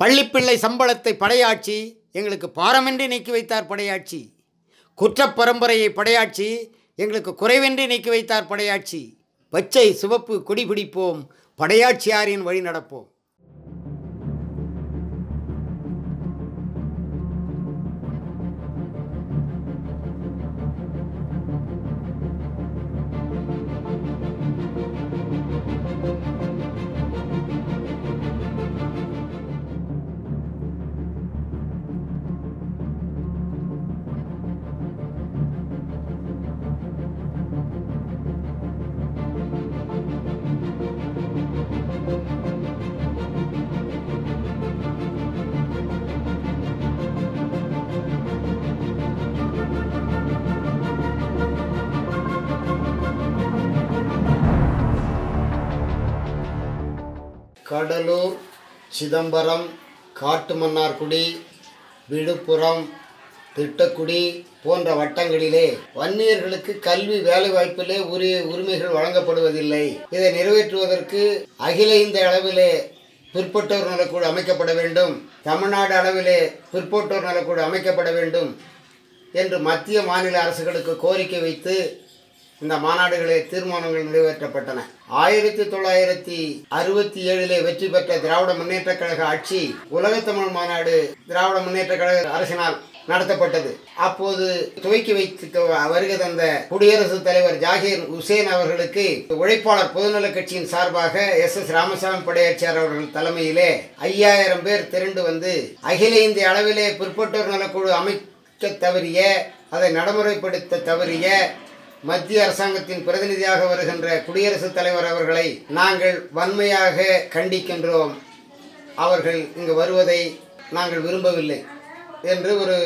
பள்ளிப்பிள்ளை சம்பளத்தை படையாட்சி எங்களுக்கு பாரமின்றி நீக்கி வைத்தார் படையாட்சி குற்றப் பரம்பரையை படையாட்சி எங்களுக்கு குறைவின்றி நீக்கி வைத்தார் படையாட்சி பச்சை சிவப்பு கொடி பிடிப்போம் படையாட்சியாரின் வழி நடப்போம் கடலூர் சிதம்பரம் காட்டுமன்னார்குடி விழுப்புரம் திட்டக்குடி போன்ற வட்டங்களிலே வன்னியர்களுக்கு கல்வி வேலைவாய்ப்பிலே உரிய உரிமைகள் வழங்கப்படுவதில்லை இதை நிறைவேற்றுவதற்கு அகில இந்திய அளவிலே பிற்பட்டோர் நலக்குழு அமைக்கப்பட வேண்டும் தமிழ்நாடு அளவிலே பிற்பட்டோர் நலக்குழு அமைக்கப்பட வேண்டும் என்று மத்திய மாநில அரசுகளுக்கு கோரிக்கை வைத்து இந்த மாநாடுகளில் தீர்மானங்கள் நிறைவேற்றப்பட்டன ஆயிரத்தி தொள்ளாயிரத்தி அறுபத்தி ஏழிலே வெற்றி பெற்ற திராவிட முன்னேற்ற கழக ஆட்சி உலகத் தமிழ் மாநாடு திராவிட முன்னேற்ற கழக அரசினால் நடத்தப்பட்டது அப்போது துவக்கி வைத்து வருகை தந்த குடியரசுத் தலைவர் ஜாகிர் உசேன் அவர்களுக்கு உழைப்பாளர் பொதுநலக் கட்சியின் சார்பாக எஸ் எஸ் ராமசாமி படையாச்சியார் அவர்கள் தலைமையிலே ஐயாயிரம் பேர் திரண்டு வந்து அகில இந்திய அளவிலே பிற்பட்டோர் நலக்குழு அமைக்க தவறிய அதை நடைமுறைப்படுத்த தவறிய மத்திய அரசாங்கத்தின் பிரதிநிதியாக வருகின்ற குடியரசுத் தலைவர் அவர்களை நாங்கள் வன்மையாக கண்டிக்கின்றோம் அவர்கள் இங்கு வருவதை நாங்கள் விரும்பவில்லை என்று ஒரு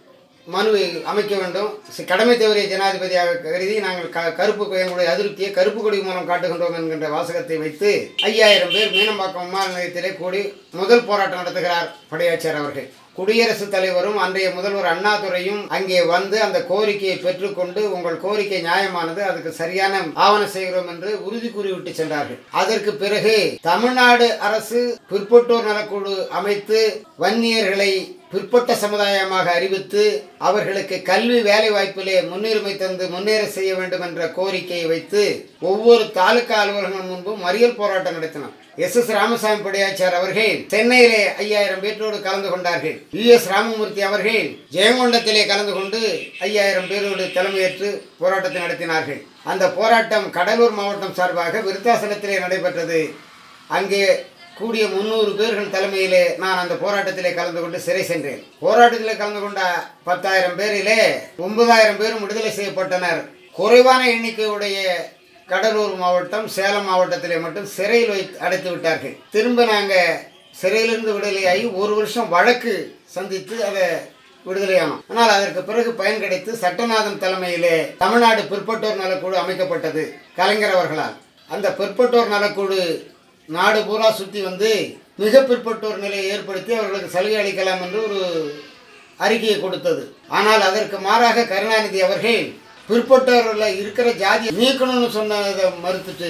மனுவை அமைக்க வேண்டும் சி- கடமை தவறிய ஜனாதிபதியாக கருதி நாங்கள் க கருப்பு கொ- எங்களுடைய அதிருப்தியை கருப்பு கொடி மூலம் காட்டுகின்றோம் என்கின்ற வாசகத்தை வைத்து ஐயாயிரம் பேர் மீனம்பாக்கம் விமான நிலையத்திலே கூடி முதல் போராட்டம் நடத்துகிறார் படையாச்சியார் அவர்கள் குடியரசுத் தலைவரும் அன்றைய முதல்வர் அண்ணாதுரையும் அங்கே வந்து அந்த கோரிக்கையை பெற்றுக்கொண்டு உங்கள் கோரிக்கை நியாயமானது அதுக்கு சரியான ஆவணம் செய்கிறோம் என்று உறுதி கூறிவிட்டு சென்றார்கள் அதற்கு பிறகு தமிழ்நாடு அரசு பிற்பட்டோர் நலக்குழு அமைத்து வன்னியர்களை பிற்பட்ட சமுதாயமாக அறிவித்து அவர்களுக்கு கல்வி வேலை வாய்ப்பிலே முன்னுரிமை தந்து முன்னேற செய்ய வேண்டும் என்ற கோரிக்கையை வைத்து ஒவ்வொரு தாலுகா அலுவலகம் முன்பும் மறியல் போராட்டம் நடத்தினார் எஸ் எஸ் ராமசாமி படையாச்சார் அவர்கள் சென்னையிலே ஐயாயிரம் பேரோடு கலந்து கொண்டார்கள் யு எஸ் ராமமூர்த்தி அவர்கள் ஜெயங்கொண்டத்திலே கலந்து கொண்டு ஐயாயிரம் பேரோடு தலைமையேற்று போராட்டத்தை நடத்தினார்கள் அந்த போராட்டம் கடலூர் மாவட்டம் சார்பாக விருத்தாசலத்திலே நடைபெற்றது அங்கே கூடிய முந்நூறு பேர்கள் தலைமையிலே நான் அந்த போராட்டத்திலே கலந்து கொண்டு சிறை சென்றேன் போராட்டத்திலே கலந்து கொண்ட பத்தாயிரம் பேரிலே ஒன்பதாயிரம் பேரும் விடுதலை செய்யப்பட்டனர் குறைவான எண்ணிக்கையுடைய கடலூர் மாவட்டம் சேலம் மாவட்டத்திலே மட்டும் சிறையில் வைத்து அடைத்து விட்டார்கள் திரும்ப நாங்கள் சிறையிலிருந்து விடுதலையாகி ஒரு வருஷம் வழக்கு சந்தித்து அதை விடுதலையானோம் ஆனால் அதற்கு பிறகு பயன் கிடைத்து சட்டநாதன் தலைமையிலே தமிழ்நாடு பிற்பட்டோர் நலக்குழு அமைக்கப்பட்டது கலைஞர் அவர்களால் அந்த பிற்பட்டோர் நலக்குழு நாடு பூரா சுற்றி வந்து மிக பிற்பட்டோர் நிலையை ஏற்படுத்தி அவர்களுக்கு சலுகை அளிக்கலாம் என்று ஒரு அறிக்கையை கொடுத்தது ஆனால் அதற்கு மாறாக கருணாநிதி அவர்கள் பிற்பட்டோரில் இருக்கிற ஜாதியை நீக்கணும்னு சொன்னதை மறுத்துட்டு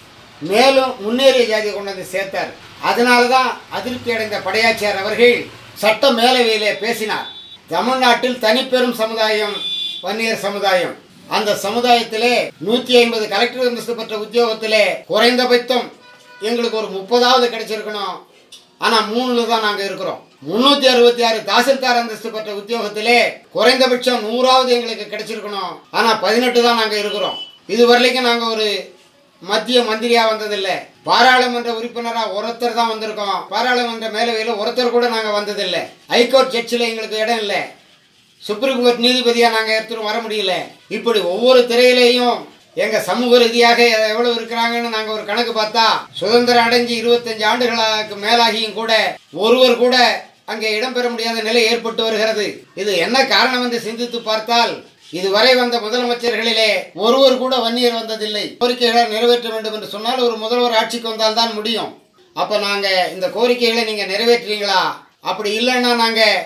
மேலும் முன்னேறிய ஜாதியை கொண்டு வந்து சேர்த்தார் அதனால தான் அதிருப்தி அடைந்த படையாச்சியார் அவர்கள் சட்ட மேலவையிலே பேசினார் தமிழ்நாட்டில் தனிப்பெரும் சமுதாயம் வன்னியர் சமுதாயம் அந்த சமுதாயத்திலே நூற்றி ஐம்பது கலெக்டர் அந்தஸ்து பெற்ற உத்தியோகத்திலே குறைந்தபட்சம் எங்களுக்கு ஒரு முப்பதாவது கிடைச்சிருக்கணும் ஆனால் மூணுல தான் நாங்கள் இருக்கிறோம் முந்நூற்றி அறுபத்தி ஆறு தாசில்தார் அந்தஸ்து பெற்ற உத்தியோகத்திலே குறைந்தபட்சம் நூறாவது எங்களுக்கு கிடைச்சிருக்கணும் ஆனால் பதினெட்டு தான் நாங்கள் இருக்கிறோம் இது வரைக்கும் நாங்கள் ஒரு மத்திய மந்திரியாக வந்ததில்லை பாராளுமன்ற உறுப்பினராக ஒருத்தர் தான் வந்திருக்கோம் பாராளுமன்ற மேலவையில் ஒருத்தர் கூட நாங்கள் வந்ததில்லை ஹைகோர்ட் ஜட்ஜில் எங்களுக்கு இடம் இல்லை சுப்ரீம் கோர்ட் நீதிபதியாக நாங்கள் எடுத்துட்டு வர முடியல இப்படி ஒவ்வொரு திரையிலையும் எங்கள் சமூக ரீதியாக எவ்வளவு இருக்கிறாங்கன்னு நாங்கள் ஒரு கணக்கு பார்த்தா சுதந்திரம் அடைஞ்சு இருபத்தஞ்சு ஆண்டுகளுக்கு மேலாகியும் கூட ஒருவர் கூட அங்கே இடம்பெற முடியாத நிலை ஏற்பட்டு வருகிறது இது என்ன காரணம் என்று சிந்தித்து பார்த்தால் இதுவரை வந்த முதலமைச்சர்களிலே ஒருவர் கூட வன்னியர் வந்ததில்லை கோரிக்கைகளை நிறைவேற்ற வேண்டும் என்று சொன்னால் ஒரு முதல்வர் ஆட்சிக்கு வந்தால் தான் முடியும் அப்போ நாங்கள் இந்த கோரிக்கைகளை நீங்கள் நிறைவேற்றுறீங்களா அப்படி இல்லைன்னா நாங்கள்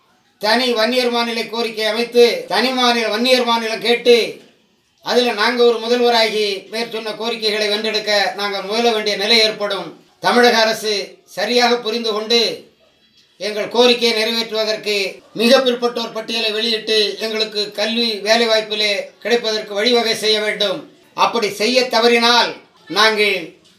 தனி வன்னியர் மாநில கோரிக்கை அமைத்து தனி மாநில வன்னியர் மாநிலம் கேட்டு அதில் நாங்கள் ஒரு முதல்வராகி மேற்சொன்ன கோரிக்கைகளை வென்றெடுக்க நாங்கள் முயல வேண்டிய நிலை ஏற்படும் தமிழக அரசு சரியாக புரிந்து கொண்டு எங்கள் கோரிக்கையை நிறைவேற்றுவதற்கு மிக பிற்பட்டோர் பட்டியலை வெளியிட்டு எங்களுக்கு கல்வி வேலைவாய்ப்பிலே கிடைப்பதற்கு வழிவகை செய்ய வேண்டும் அப்படி செய்ய தவறினால் நாங்கள்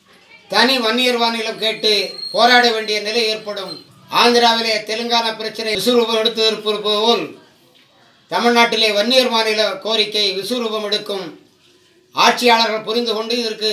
தனி வன்னியர் மாநிலம் கேட்டு போராட வேண்டிய நிலை ஏற்படும் ஆந்திராவிலே தெலுங்கானா பிரச்சனை விஸ்வரூபம் எடுத்திருப்பது போல் தமிழ்நாட்டிலே வன்னியர் மாநில கோரிக்கை விஸ்வரூபம் எடுக்கும் ஆட்சியாளர்கள் புரிந்து கொண்டு இதற்கு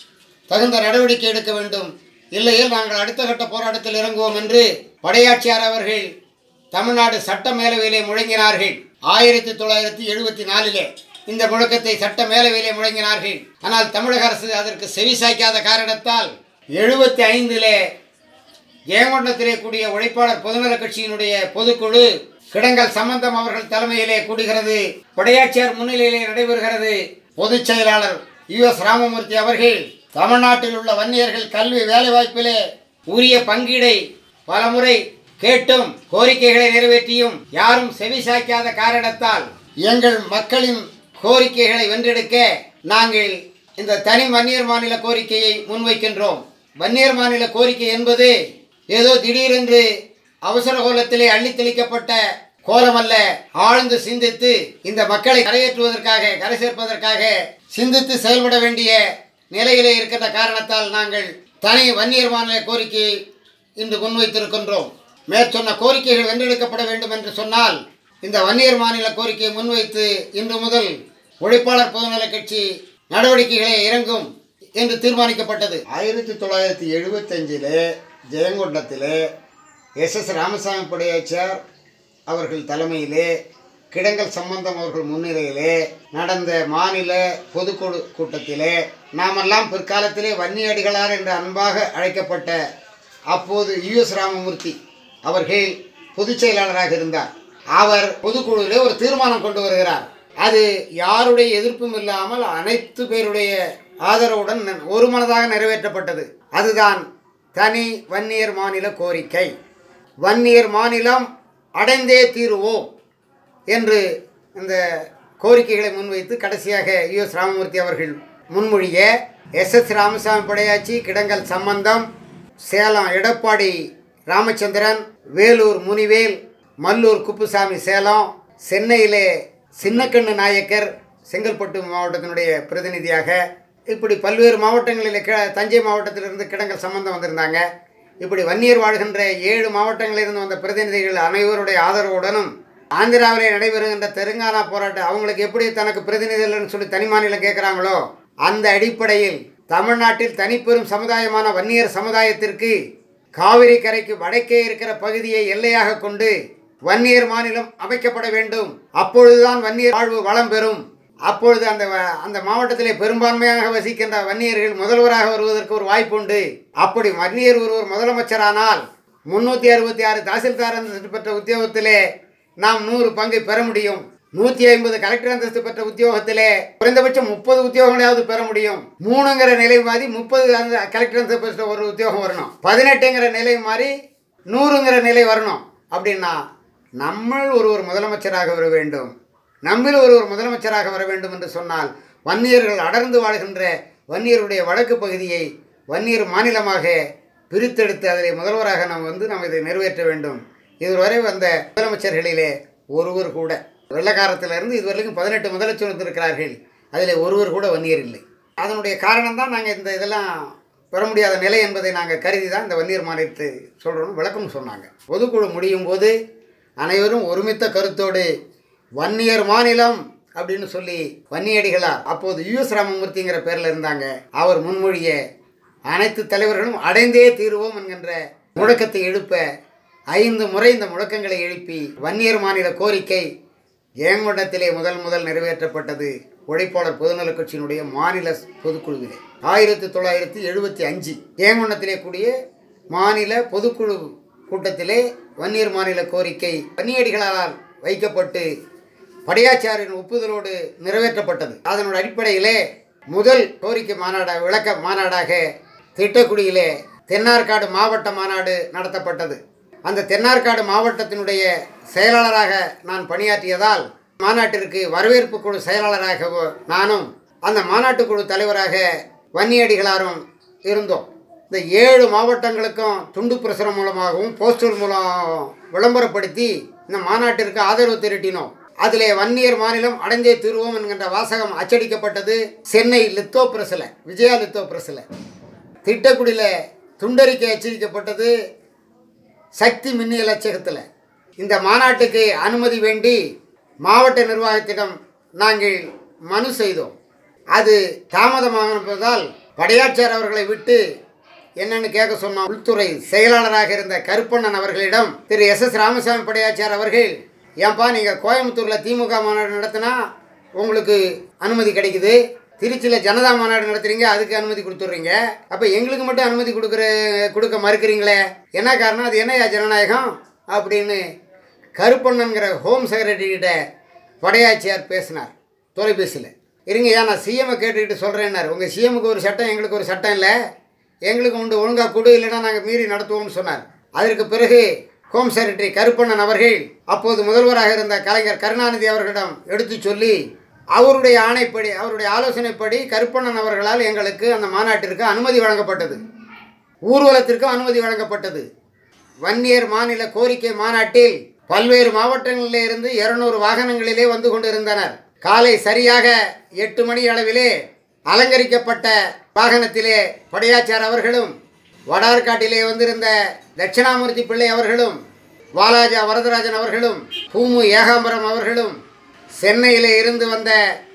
தகுந்த நடவடிக்கை எடுக்க வேண்டும் இல்லையில் நாங்கள் அடுத்த கட்ட போராட்டத்தில் இறங்குவோம் என்று படையாட்சியார் அவர்கள் தமிழ்நாடு சட்ட மேலவையிலே முழங்கினார்கள் ஆயிரத்தி தொள்ளாயிரத்தி எழுபத்தி நாலிலே இந்த முழக்கத்தை சட்ட மேலவையிலே முழங்கினார்கள் ஆனால் தமிழக அரசு அதற்கு செவிசாய்க்காத காரணத்தால் எழுபத்தி ஐந்திலே ஜெயங்கொண்டத்திலே கூடிய உழைப்பாளர் பொதுநலக் கட்சியினுடைய பொதுக்குழு கிடங்கல் சம்பந்தம் அவர்கள் தலைமையிலே கூடுகிறது படையாட்சியார் முன்னிலையிலே நடைபெறுகிறது பொதுச் செயலாளர் யு எஸ் ராமமூர்த்தி அவர்கள் தமிழ்நாட்டில் உள்ள வன்னியர்கள் கல்வி வேலைவாய்ப்பிலே உரிய பங்கீடை பலமுறை கேட்டும் கோரிக்கைகளை நிறைவேற்றியும் யாரும் செவிசாய்க்காத காரணத்தால் எங்கள் மக்களின் கோரிக்கைகளை வென்றெடுக்க நாங்கள் இந்த தனி வன்னியர் மாநில கோரிக்கையை முன்வைக்கின்றோம் வன்னியர் மாநில கோரிக்கை என்பது ஏதோ திடீரென்று அவசர கோலத்திலே அள்ளித் தெளிக்கப்பட்ட கோலமல்ல ஆழ்ந்து சிந்தித்து இந்த மக்களை கரையேற்றுவதற்காக கரை சேர்ப்பதற்காக சிந்தித்து செயல்பட வேண்டிய நிலையிலே இருக்கின்ற காரணத்தால் நாங்கள் தனி வன்னியர் மாநில கோரிக்கையை இன்று முன்வைத்திருக்கின்றோம் மேற்சொன்ன கோரிக்கைகள் வென்றெடுக்கப்பட வேண்டும் என்று சொன்னால் இந்த வன்னியர் மாநில கோரிக்கையை முன்வைத்து இன்று முதல் உழைப்பாளர் பொதுநலக் கட்சி நடவடிக்கைகளை இறங்கும் என்று தீர்மானிக்கப்பட்டது ஆயிரத்தி தொள்ளாயிரத்தி எழுபத்தஞ்சிலே ஜெயங்கொண்டத்திலே எஸ் எஸ் ராமசாமி படையாச்சார் அவர்கள் தலைமையிலே கிடங்கல் சம்பந்தம் அவர்கள் முன்னிலையிலே நடந்த மாநில பொதுக்குழு கூட்டத்திலே நாமெல்லாம் பிற்காலத்திலே வன்னியடிகளார் என்று அன்பாக அழைக்கப்பட்ட அப்போது யுஎஸ் ராமமூர்த்தி அவர்கள் பொதுச் செயலாளராக இருந்தார் அவர் பொதுக்குழுவிலே ஒரு தீர்மானம் கொண்டு வருகிறார் அது யாருடைய எதிர்ப்பும் இல்லாமல் அனைத்து பேருடைய ஆதரவுடன் ஒரு மனதாக நிறைவேற்றப்பட்டது அதுதான் தனி வன்னியர் மாநில கோரிக்கை வன்னியர் மாநிலம் அடைந்தே தீருவோம் என்று இந்த கோரிக்கைகளை முன்வைத்து கடைசியாக யுஎஸ் ராமமூர்த்தி அவர்கள் முன்மொழிய எஸ் எஸ் ராமசாமி படையாச்சி கிடங்கல் சம்பந்தம் சேலம் எடப்பாடி ராமச்சந்திரன் வேலூர் முனிவேல் மல்லூர் குப்புசாமி சேலம் சென்னையிலே சின்னக்கண்ணு நாயக்கர் செங்கல்பட்டு மாவட்டத்தினுடைய பிரதிநிதியாக இப்படி பல்வேறு மாவட்டங்களில் கி தஞ்சை மாவட்டத்திலிருந்து கிடங்கல் சம்பந்தம் வந்திருந்தாங்க இப்படி வன்னியர் வாழ்கின்ற ஏழு மாவட்டங்களிலிருந்து வந்த பிரதிநிதிகள் அனைவருடைய ஆதரவுடனும் ஆந்திராவிலே நடைபெறுகின்ற தெலுங்கானா போராட்டம் அவங்களுக்கு எப்படி தனக்கு பிரதிநிதிகள்னு சொல்லி தனி மாநிலம் கேட்குறாங்களோ அந்த அடிப்படையில் தமிழ்நாட்டில் தனிப்பெரும் சமுதாயமான வன்னியர் சமுதாயத்திற்கு காவிரி கரைக்கு வடக்கே இருக்கிற பகுதியை எல்லையாக கொண்டு வன்னியர் மாநிலம் அமைக்கப்பட வேண்டும் அப்பொழுதுதான் வன்னியர் வாழ்வு வளம் பெறும் அப்பொழுது அந்த வ- அந்த மாவட்டத்திலே பெரும்பான்மையாக வசிக்கின்ற வன்னியர்கள் முதல்வராக வருவதற்கு ஒரு வாய்ப்பு உண்டு அப்படி வன்னியர் ஒருவர் முதலமைச்சரானால் முன்னூற்றி அறுபத்தி ஆறு தாசில்தார் அந்தஸ்து பெற்ற உத்தியோகத்திலே நாம் நூறு பங்கை பெற முடியும் நூற்றி ஐம்பது கலெக்டர் அந்தஸ்து பெற்ற உத்தியோகத்திலே குறைந்தபட்சம் முப்பது உத்தியோகங்களையாவது பெற முடியும் மூணுங்கிற நிலை மாறி முப்பது அந்த கலெக்டர் அந்தஸ்து பெற்ற ஒரு உத்தியோகம் வரணும் பதினெட்டுங்கிற நிலை மாறி நூறுங்கிற நிலை வரணும் அப்படின்னா நம்மள் ஒருவர் முதலமைச்சராக வர வேண்டும் நம்மில் ஒருவர் முதலமைச்சராக வர வேண்டும் என்று சொன்னால் வன்னியர்கள் அடர்ந்து வாழ்கின்ற வன்னியருடைய வடக்கு பகுதியை வன்னியர் மாநிலமாக பிரித்தெடுத்து அதிலே முதல்வராக நாம் வந்து நாம் இதை நிறைவேற்ற வேண்டும் இதுவரை வந்த முதலமைச்சர்களிலே ஒருவர் கூட வெள்ளக்காரத்திலிருந்து இதுவரைக்கும் பதினெட்டு முதலமைச்சர் வந்திருக்கிறார்கள் அதில் ஒருவர் கூட வன்னியர் இல்லை அதனுடைய காரணம் தான் நாங்கள் இந்த இதெல்லாம் பெற முடியாத நிலை என்பதை நாங்கள் கருதி தான் இந்த வன்னியர் மாநிலத்தை சொல்கிறோம் விளக்கம் சொன்னாங்க பொதுக்குழு முடியும் போது அனைவரும் ஒருமித்த கருத்தோடு வன்னியர் மாநிலம் அப்படின்னு சொல்லி வன்னியடிகளார் அப்போது யுஎஸ் ராமமூர்த்திங்கிற பேரில் இருந்தாங்க அவர் முன்மொழிய அனைத்து தலைவர்களும் அடைந்தே தீருவோம் என்கின்ற முழக்கத்தை எழுப்ப ஐந்து முறை இந்த முழக்கங்களை எழுப்பி வன்னியர் மாநில கோரிக்கை ஜெயங்கொண்டத்திலே முதல் முதல் நிறைவேற்றப்பட்டது உழைப்பாளர் பொதுநலக் கட்சியினுடைய மாநில பொதுக்குழுவிலே ஆயிரத்தி தொள்ளாயிரத்தி எழுபத்தி அஞ்சு ஜெயங்கொண்டத்திலே கூடிய மாநில பொதுக்குழு கூட்டத்திலே வன்னியர் மாநில கோரிக்கை வன்னியடிகளால் வைக்கப்பட்டு படையாச்சாரின் ஒப்புதலோடு நிறைவேற்றப்பட்டது அதனோட அடிப்படையிலே முதல் கோரிக்கை மாநாடாக விளக்க மாநாடாக திட்டக்குடியிலே தென்னார்காடு மாவட்ட மாநாடு நடத்தப்பட்டது அந்த தென்னார்காடு மாவட்டத்தினுடைய செயலாளராக நான் பணியாற்றியதால் மாநாட்டிற்கு வரவேற்பு குழு செயலாளராக நானும் அந்த மாநாட்டு குழு தலைவராக வன்னியடிகளாரும் இருந்தோம் இந்த ஏழு மாவட்டங்களுக்கும் துண்டு பிரசுரம் மூலமாகவும் போஸ்டர் மூலம் விளம்பரப்படுத்தி இந்த மாநாட்டிற்கு ஆதரவு திரட்டினோம் அதிலே வன்னியர் மாநிலம் அடைந்தே திருவோம் என்கின்ற வாசகம் அச்சடிக்கப்பட்டது சென்னை லித்தோ பிரஸில் விஜயா லித்தோ பிரஸில் திட்டக்குடியில் துண்டறிக்கை அச்சடிக்கப்பட்டது சக்தி மின்னியல் அச்சகத்தில் இந்த மாநாட்டுக்கு அனுமதி வேண்டி மாவட்ட நிர்வாகத்திடம் நாங்கள் மனு செய்தோம் அது தாமதமானதால் படையாட்சியர் அவர்களை விட்டு என்னன்னு கேட்க சொன்னோம் உள்துறை செயலாளராக இருந்த கருப்பண்ணன் அவர்களிடம் திரு எஸ் எஸ் ராமசாமி படையாச்சியார் அவர்கள் ஏன்பா நீங்கள் கோயம்புத்தூரில் திமுக மாநாடு நடத்தினா உங்களுக்கு அனுமதி கிடைக்குது திருச்சியில் ஜனதா மாநாடு நடத்துறீங்க அதுக்கு அனுமதி கொடுத்துட்றீங்க அப்போ எங்களுக்கு மட்டும் அனுமதி கொடுக்குற கொடுக்க மறுக்கிறீங்களே என்ன காரணம் அது என்னையா ஜனநாயகம் அப்படின்னு கருப்பண்ணன்கிற ஹோம் செக்ரட்டரிகிட்ட படையாச்சியார் பேசினார் தொலைபேசியில் இருங்கய்யா நான் சிஎம்மை கேட்டுக்கிட்டு சொல்கிறேன்னார் உங்கள் சிஎம்முக்கு ஒரு சட்டம் எங்களுக்கு ஒரு சட்டம் இல்லை எங்களுக்கு உண்டு ஒழுங்காக கொடு இல்லைன்னா நாங்கள் மீறி நடத்துவோம்னு சொன்னார் அதற்கு பிறகு ஹோம் செக்ரட்டரி கருப்பண்ணன் அவர்கள் அப்போது முதல்வராக இருந்த கலைஞர் கருணாநிதி அவர்களிடம் எடுத்து சொல்லி அவருடைய ஆணைப்படி அவருடைய ஆலோசனைப்படி கருப்பண்ணன் அவர்களால் எங்களுக்கு அந்த மாநாட்டிற்கு அனுமதி வழங்கப்பட்டது ஊர்வலத்திற்கும் அனுமதி வழங்கப்பட்டது வன்னியர் மாநில கோரிக்கை மாநாட்டில் பல்வேறு மாவட்டங்களிலே இருந்து இருநூறு வாகனங்களிலே வந்து கொண்டிருந்தனர் காலை சரியாக எட்டு மணி அளவிலே அலங்கரிக்கப்பட்ட வாகனத்திலே படையாச்சார் அவர்களும் வடார்காட்டிலே வந்திருந்த தட்சிணாமூர்த்தி பிள்ளை அவர்களும் வாலாஜா வரதராஜன் அவர்களும் பூமு ஏகாம்பரம் அவர்களும் சென்னையிலே இருந்து வந்த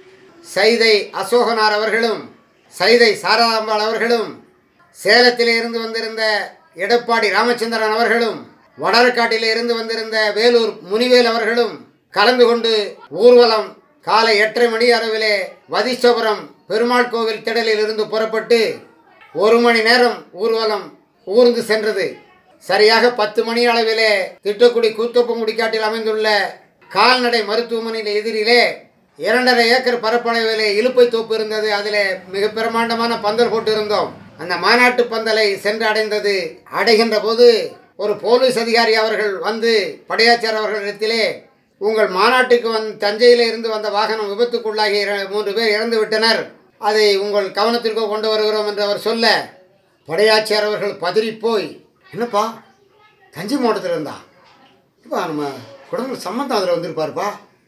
சைதை அசோகனார் அவர்களும் சைதை சாரதாம்பாள் அவர்களும் சேலத்திலே இருந்து வந்திருந்த எடப்பாடி ராமச்சந்திரன் அவர்களும் வடர்காட்டிலே இருந்து வந்திருந்த வேலூர் முனிவேல் அவர்களும் கலந்து கொண்டு ஊர்வலம் காலை எட்டரை மணி அளவிலே வதிஷ்டபுரம் பெருமாள் கோவில் திடலில் இருந்து புறப்பட்டு ஒரு மணி நேரம் ஊர்வலம் ஊர்ந்து சென்றது சரியாக பத்து மணி அளவிலே திட்டக்குடி கூத்தப்பங்குடிக்காட்டில் அமைந்துள்ள கால்நடை மருத்துவமனையின் எதிரிலே இரண்டரை ஏக்கர் பரப்பளவிலே இலுப்பை தோப்பு இருந்தது அதிலே மிக பிரமாண்டமான பந்தல் போட்டு இருந்தோம் அந்த மாநாட்டு பந்தலை சென்று அடைந்தது அடைகின்ற போது ஒரு போலீஸ் அதிகாரி அவர்கள் வந்து படையாச்சார் அவர்களிடத்திலே உங்கள் மாநாட்டுக்கு வந் தஞ்சையில் இருந்து வந்த வாகனம் விபத்துக்குள்ளாகி இர- மூன்று பேர் இறந்து விட்டனர் அதை உங்கள் கவனத்திற்கு கொண்டு வருகிறோம் என்று அவர் சொல்ல படையாச்சியார் அவர்கள் பதறி போய் என்னப்பா தஞ்சை மாவட்டத்தில் இருந்தா இப்போ நம்ம குடும்பம் சம்மந்தம் அதில் வந்திருப்பாருப்பா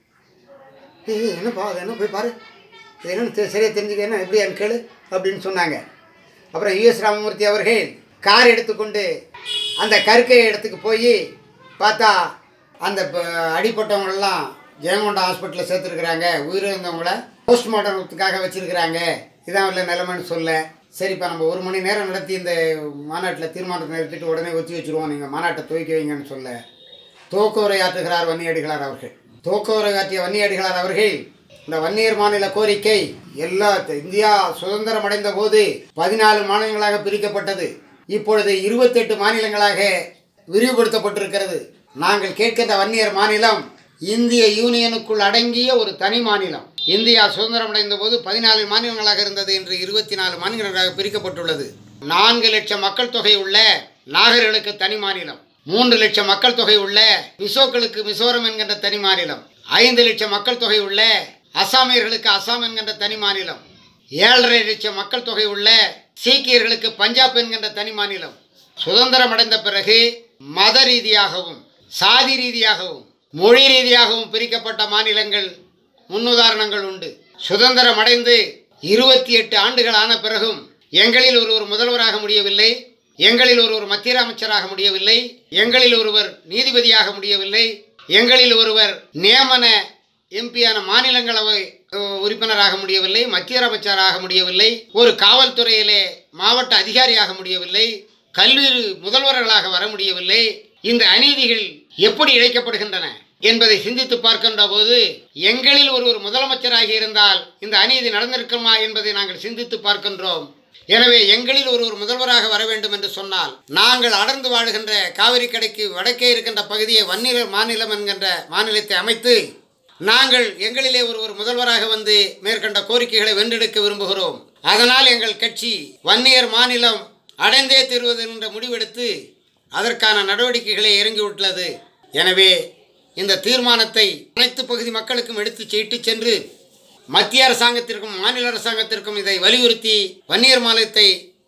ஏய் என்னப்பா அது என்ன போய் பாரு இது என்னன்னு தெ- சரியா தெரிஞ்சுக்க என்ன எப்படியான்னு கேளு அப்படின்னு சொன்னாங்க அப்புறம் யுஎஸ் ராமமூர்த்தி அவர்கள் கார் எடுத்துக்கொண்டு அந்த கருக்கை இடத்துக்கு போய் பார்த்தா அந்த ப- அடிபட்டவங்களெல்லாம் ஜெயங்கொண்டம் ஹாஸ்பிட்டலில் சேர்த்துருக்குறாங்க உயிரிழந்தவங்கள போஸ்ட்மார்ட்டத்துக்காக வச்சுருக்குறாங்க இதான் உள்ள நிலைமைன்னு சொல்ல சரிப்பா நம்ம ஒரு மணி நேரம் நடத்தி இந்த மாநாட்டில் தீர்மானத்தை நிறுத்திட்டு உடனே ஒத்தி வச்சுருவோம் நீங்கள் மாநாட்டை துவக்கி வைங்கன்னு சொல்ல துவக்க உரையாற்றுகிறார் வன்னியடிகளார் அவர்கள் துவக்க உரையாற்றிய வன்னியடிகளார் அவர்கள் இந்த வன்னியர் மாநில கோரிக்கை எல்லா இந்தியா சுதந்திரம் அடைந்த போது பதினாலு மாநிலங்களாக பிரிக்கப்பட்டது இப்பொழுது இருபத்தெட்டு மாநிலங்களாக விரிவுபடுத்தப்பட்டிருக்கிறது நாங்கள் கேட்கின்ற வன்னியர் மாநிலம் இந்திய யூனியனுக்குள் அடங்கிய ஒரு தனி மாநிலம் இந்தியா சுதந்திரம் அடைந்த போது பதினாலு மாநிலங்களாக இருந்தது இன்று இருபத்தி நாலு மாநிலங்களாக பிரிக்கப்பட்டுள்ளது நான்கு லட்சம் மக்கள் தொகை உள்ள நாகர்களுக்கு தனி மாநிலம் மூன்று லட்சம் மக்கள் தொகை உள்ள மிசோக்களுக்கு மிசோரம் என்கின்ற தனி மாநிலம் ஐந்து லட்சம் மக்கள் தொகை உள்ள அசாமியர்களுக்கு அசாம் என்கின்ற தனி மாநிலம் ஏழரை லட்சம் மக்கள் தொகை உள்ள சீக்கியர்களுக்கு பஞ்சாப் என்கின்ற தனி மாநிலம் சுதந்திரம் அடைந்த பிறகு மத ரீதியாகவும் சாதி ரீதியாகவும் மொழி ரீதியாகவும் பிரிக்கப்பட்ட மாநிலங்கள் முன்னுதாரணங்கள் உண்டு சுதந்திரம் அடைந்து இருபத்தி எட்டு ஆண்டுகள் ஆன பிறகும் எங்களில் ஒருவர் முதல்வராக முடியவில்லை எங்களில் ஒருவர் மத்திய அமைச்சராக முடியவில்லை எங்களில் ஒருவர் நீதிபதியாக முடியவில்லை எங்களில் ஒருவர் நியமன எம்பியான மாநிலங்களவை அஹ், உறுப்பினராக முடியவில்லை மத்திய அமைச்சராக முடியவில்லை ஒரு காவல்துறையிலே மாவட்ட அதிகாரியாக முடியவில்லை கல்வி முதல்வர்களாக வர முடியவில்லை இந்த அநீதிகள் எப்படி இழைக்கப்படுகின்றன என்பதை சிந்தித்து பார்க்கின்ற போது எங்களில் ஒருவர் முதலமைச்சராகி இருந்தால் இந்த அநீதி நடந்திருக்குமா என்பதை நாங்கள் சிந்தித்து பார்க்கின்றோம் எனவே எங்களில் ஒருவர் முதல்வராக வர வேண்டும் என்று சொன்னால் நாங்கள் அடர்ந்து வாழுகின்ற காவிரி கடைக்கு வடக்கே இருக்கின்ற பகுதியை வன்னியர் மாநிலம் என்கின்ற மாநிலத்தை அமைத்து நாங்கள் எங்களிலே ஒருவர் முதல்வராக வந்து மேற்கண்ட கோரிக்கைகளை வென்றெடுக்க விரும்புகிறோம் அதனால் எங்கள் கட்சி வன்னியர் மாநிலம் அடைந்தே தீர்வது என்ற முடிவெடுத்து அதற்கான நடவடிக்கைகளை இறங்கிவிட்டுள்ளது எனவே இந்த தீர்மானத்தை அனைத்து பகுதி மக்களுக்கும் எடுத்து இட்டுச் சென்று மத்திய அரசாங்கத்திற்கும் மாநில அரசாங்கத்திற்கும் இதை வலியுறுத்தி வன்னியர் மாநிலத்தை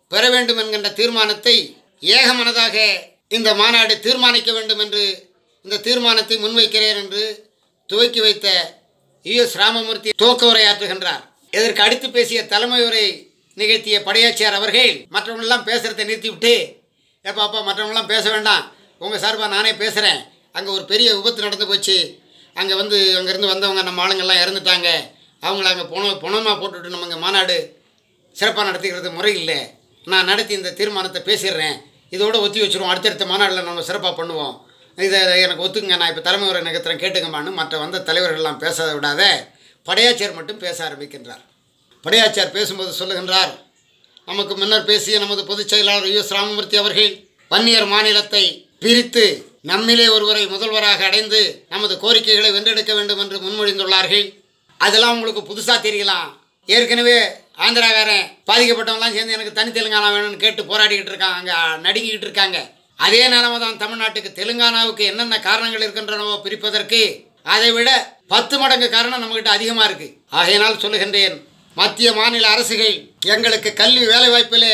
பெற வேண்டும் என்கின்ற தீர்மானத்தை ஏகமனதாக இந்த மாநாடு தீர்மானிக்க வேண்டும் என்று இந்த தீர்மானத்தை முன்வைக்கிறேன் என்று துவக்கி வைத்த யுஎஸ் ராமமூர்த்தி துவக்க உரையாற்றுகின்றார் இதற்கு அடுத்து பேசிய தலைமை உரை நிகழ்த்திய படையாச்சியார் அவர்கள் மற்றவங்களெல்லாம் பேசுகிறதை நிறுத்திவிட்டு ஏப்பா அப்பா மற்றவங்களாம் பேச வேண்டாம் உங்கள் சார்பாக நானே பேசுகிறேன் அங்கே ஒரு பெரிய விபத்து நடந்து போச்சு அங்கே வந்து அங்கேருந்து வந்தவங்க நம்ம ஆளுங்கள்லாம் இறந்துட்டாங்க அவங்கள அங்கே புண புணமாக போட்டுவிட்டு நம்ம இங்கே மாநாடு சிறப்பாக நடத்திக்கிறது முறை இல்லை நான் நடத்தி இந்த தீர்மானத்தை பேசிடுறேன் இதோட ஒத்தி வச்சுருவோம் அடுத்தடுத்த மாநாட்டில் நம்ம சிறப்பாக பண்ணுவோம் இதை எனக்கு ஒத்துக்குங்க நான் இப்போ தலைமை உரை நிகழ்த்துறேன் கேட்டுக்கமான்னு மற்ற வந்த தலைவர்கள்லாம் பேச விடாத படையாச்சியார் மட்டும் பேச ஆரம்பிக்கின்றார் படையாச்சியார் பேசும்போது சொல்லுகின்றார் நமக்கு முன்னர் பேசிய நமது பொதுச் செயலாளர் யு எஸ் ராமமூர்த்தி அவர்கள் வன்னியர் மாநிலத்தை பிரித்து நம்மிலே ஒருவரை முதல்வராக அடைந்து நமது கோரிக்கைகளை வென்றெடுக்க வேண்டும் என்று முன்மொழிந்துள்ளார்கள் அதெல்லாம் உங்களுக்கு புதுசாக தெரியலாம் ஏற்கனவே ஆந்திராக்காரன் பாதிக்கப்பட்டவங்களாம் சேர்ந்து எனக்கு தனி தெலுங்கானா வேணும்னு கேட்டு போராடிக்கிட்டு இருக்காங்க அங்கே நடுங்கிக்கிட்டு இருக்காங்க அதே நிலைமை தான் தமிழ்நாட்டுக்கு தெலுங்கானாவுக்கு என்னென்ன காரணங்கள் இருக்கின்றனவோ பிரிப்பதற்கு அதை விட பத்து மடங்கு காரணம் நம்மகிட்ட அதிகமாக இருக்குது ஆகையினால் சொல்லுகின்றேன் மத்திய மாநில அரசுகள் எங்களுக்கு கல்வி வேலைவாய்ப்பிலே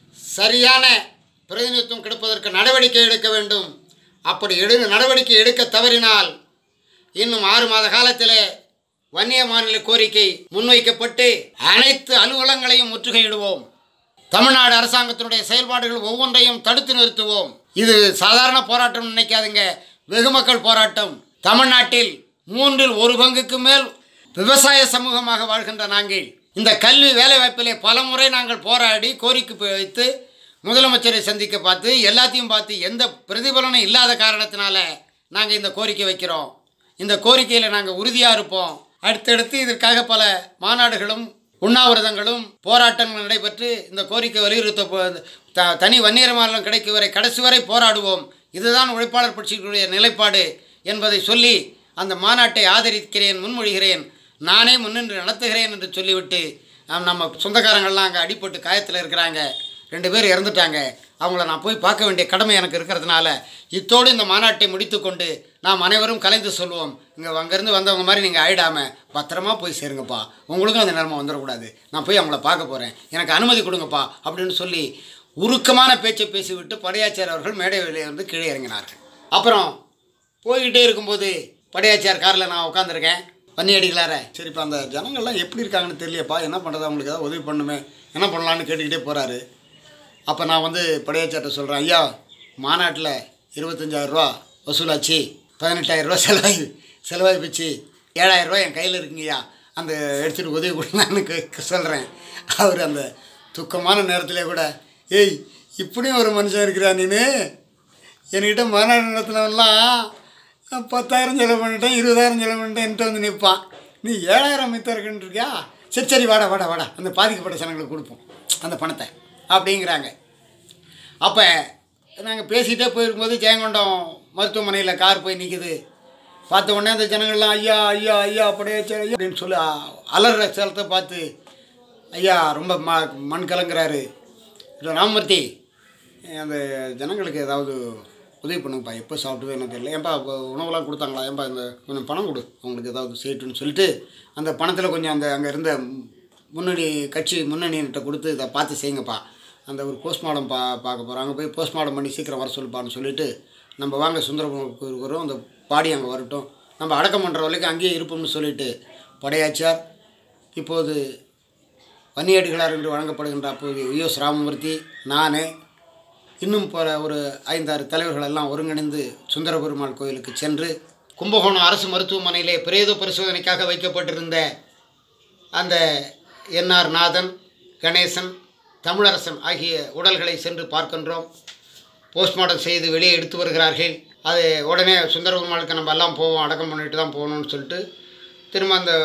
சரியான பிரதிநிதித்துவம் கிடைப்பதற்கு நடவடிக்கை எடுக்க வேண்டும் அப்படி எடு நடவடிக்கை எடுக்க தவறினால் இன்னும் ஆறு மாத காலத்தில் வன்னிய மாநில கோரிக்கை முன்வைக்கப்பட்டு அனைத்து அலுவலகங்களையும் முற்றுகையிடுவோம் தமிழ்நாடு அரசாங்கத்தினுடைய செயல்பாடுகள் ஒவ்வொன்றையும் தடுத்து நிறுத்துவோம் இது சாதாரண போராட்டம் நினைக்காதுங்க வெகுமக்கள் போராட்டம் தமிழ்நாட்டில் மூன்றில் ஒரு பங்குக்கு மேல் விவசாய சமூகமாக வாழ்கின்ற நாங்கள் இந்த கல்வி வேலைவாய்ப்பிலே பல முறை நாங்கள் போராடி கோரிக்கை வைத்து முதலமைச்சரை சந்திக்க பார்த்து எல்லாத்தையும் பார்த்து எந்த பிரதிபலனும் இல்லாத காரணத்தினால நாங்கள் இந்த கோரிக்கை வைக்கிறோம் இந்த கோரிக்கையில் நாங்கள் உறுதியாக இருப்போம் அடுத்தடுத்து இதற்காக பல மாநாடுகளும் உண்ணாவிரதங்களும் போராட்டங்கள் நடைபெற்று இந்த கோரிக்கை வலியுறுத்த போ- த தனி வன்னியர் மாநிலம் கிடைக்கும் வரை கடைசி வரை போராடுவோம் இதுதான் உழைப்பாளர் புரட்சிகளுடைய நிலைப்பாடு என்பதை சொல்லி அந்த மாநாட்டை ஆதரிக்கிறேன் முன்மொழிகிறேன் நானே முன்னின்று நடத்துகிறேன் என்று சொல்லிவிட்டு ஆம், நம்ம சொந்தக்காரங்கள்லாம் அங்கே அடிபட்டு காயத்தில் இருக்கிறாங்க ரெண்டு பேர் இறந்துட்டாங்க அவங்கள நான் போய் பார்க்க வேண்டிய கடமை எனக்கு இருக்கிறதுனால இத்தோடு இந்த மாநாட்டை முடித்துக்கொண்டு நாம் அனைவரும் கலைந்து சொல்லுவோம் இங்கே அங்கேருந்து வந்தவங்க மாதிரி நீங்கள் ஆயிடாமல் பத்திரமா போய் சேருங்கப்பா உங்களுக்கும் அந்த நிலைமை வந்துடக்கூடாது நான் போய் அவங்கள பார்க்க போகிறேன் எனக்கு அனுமதி கொடுங்கப்பா அப்படின்னு சொல்லி உருக்கமான பேச்சை பேசிவிட்டு படையாச்சியார் அவர்கள் மேடை வெளியே வந்து கீழே இறங்கினார்கள் அப்புறம் போய்கிட்டே இருக்கும்போது படையாச்சியார் காரில் நான் உட்காந்துருக்கேன் வன்னி அடிக்கலார சரி இப்போ அந்த ஜனங்கள்லாம் எப்படி இருக்காங்கன்னு தெரியலையப்பா என்ன பண்ணுறது அவங்களுக்கு ஏதாவது உதவி பண்ணுமே என்ன பண்ணலான்னு கேட்டுக்கிட்டே போகிறாரு அப்போ நான் வந்து படையாச்சியார்ட்ட சொல்கிறேன் ஐயா மாநாட்டில் இருபத்தஞ்சாயிரரூவா வசூலாச்சு பதினெட்டாயிரரூவா செலவாகி செலவாகி போச்சு ஏழாயிரரூவா என் கையில் இருக்குங்கய்யா அந்த எடுத்துகிட்டு உதவி கொடுங்கன்னு சொல்கிறேன் அவர் அந்த துக்கமான நேரத்திலே கூட ஏய் இப்படியும் ஒரு மனுஷன் இருக்கிறா நீனு என்கிட்ட மாநாடு நடத்தினவன்லாம் பத்தாயிரம் செலவு பண்ணிட்டேன் இருபதாயிரம் செலவு பண்ணிட்டேன் என்கிட்ட வந்து நிற்பான் நீ ஏழாயிரம் மித்தம் இருக்குன்னு இருக்கியா சரி சரி வாடா வாடா வாடா அந்த பாதிக்கப்பட்ட ஜனங்களுக்கு கொடுப்போம் அந்த பணத்தை அப்படிங்கிறாங்க அப்போ நாங்கள் பேசிகிட்டே போயிருக்கும்போது ஜெயங்கொண்டம் மருத்துவமனையில் கார் போய் நிற்குது பார்த்த உடனே அந்த ஜனங்கள்லாம் ஐயா ஐயா ஐயா அப்படியே சரி ஐயா அப்படின்னு சொல்லி அ- அலறுற சேலத்தை பார்த்து ஐயா ரொம்ப ம மண் கலங்குறாரு இது ராமமூர்த்தி அந்த ஜனங்களுக்கு ஏதாவது உதவி பண்ணுங்கப்பா எப்போ சாப்பிட்டுவே எனக்கு தெரியல ஏன்பா இப்போ உணவெல்லாம் கொடுத்தாங்களா ஏன்பா இந்த கொஞ்சம் பணம் கொடு அவங்களுக்கு ஏதாவது செய்யட்டும்னு சொல்லிட்டு அந்த பணத்தில் கொஞ்சம் அந்த அங்கே இருந்த முன்னணி கட்சி முன்னணியிட்ட கொடுத்து இதை பார்த்து செய்யுங்கப்பா அந்த ஒரு போஸ்ட்மார்ட்டம் பா பார்க்க போகிறாங்க போய் போஸ்ட்மார்ட்டம் பண்ணி சீக்கிரம் வர சொல்லுப்பான்னு சொல்லிட்டு நம்ம வாங்க சுந்தரபுரம் கோயிலுக்கு வரும் அந்த பாடி அங்கே வரட்டும் நம்ம அடக்கம் பண்ணுற வரைக்கும் அங்கேயே இருப்போம்னு சொல்லிட்டு படையாச்சார் இப்போது வன்னியடிகளார் என்று வழங்கப்படுகின்ற அப்போது யுஎஸ் ராமமூர்த்தி நான் இன்னும் பல ஒரு ஐந்தாறு தலைவர்கள் எல்லாம் ஒருங்கிணைந்து சுந்தர பெருமாள் கோயிலுக்கு சென்று கும்பகோணம் அரசு மருத்துவமனையிலே பிரேத பரிசோதனைக்காக வைக்கப்பட்டிருந்த அந்த என்ஆர் நாதன் கணேசன் தமிழரசன் ஆகிய உடல்களை சென்று பார்க்கின்றோம் போஸ்ட்மார்ட்டம் செய்து வெளியே எடுத்து வருகிறார்கள் அது உடனே சுந்தர பெருமாளுக்கு நம்ம எல்லாம் போவோம் அடக்கம் பண்ணிட்டு தான் போகணும்னு சொல்லிட்டு திரும்ப அந்த